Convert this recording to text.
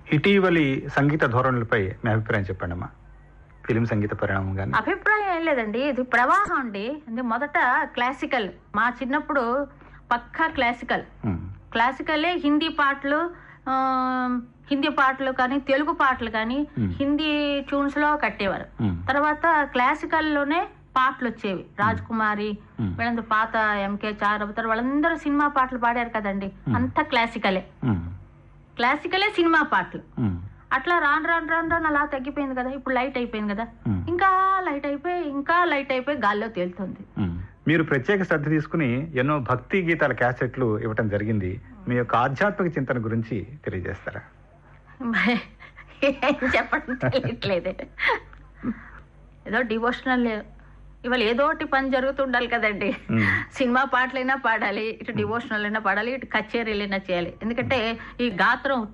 ఇటీవలి సంగీత ధోరణులపై మీ అభిప్రాయం చెప్పండి అమ్మా ఫిలిం సంగీత పరిణామం కానీ అభిప్రాయం ఏం లేదండి ఇది ప్రవాహం అండి అంటే మొదట క్లాసికల్ మా చిన్నప్పుడు పక్కా క్లాసికల్ క్లాసికలే హిందీ పాటలు ఆ, హిందీ పాటలు కానీ తెలుగు పాటలు కానీ Hmm. హిందీ ట్యూన్స్ లో కట్టేవారు తర్వాత క్లాసికల్ లోనే పాటలు వచ్చేవి రాజ్ కుమారి Hmm. వీళ్ళందరూ పాత ఎంకే చార్ అవతారు వాళ్ళందరూ సినిమా పాటలు పాడారు కదండి అంతా క్లాసికలే క్లాసికలే సినిమా పాటలు అట్లా రాను రాను రాను రాను అలా తగ్గిపోయింది కదా ఇప్పుడు లైట్ అయిపోయింది కదా ఇంకా లైట్ అయిపోయి ఇంకా లైట్ అయిపోయి గాల్లో తేలుతుంది మీరు ప్రత్యేక శ్రద్ధ తీసుకుని ఎన్నో భక్తి గీతాల క్యాసెట్లు ఇవ్వటం జరిగింది మీ యొక్క ఆధ్యాత్మిక చింతన గురించి తెలియజేస్తారా మరి ఏం చెప్పడం తెలియట్లేదే ఏదో డివోషనల్ ఇవాళ ఏదో ఒకటి పని జరుగుతుండాలి కదండి మ్మ్. సినిమా పాటలైనా పాడాలి ఇటు డివోషనల్ అయినా పాడాలి ఇటు కచేరీలైనా చేయాలి ఎందుకంటే ఈ గాత్రం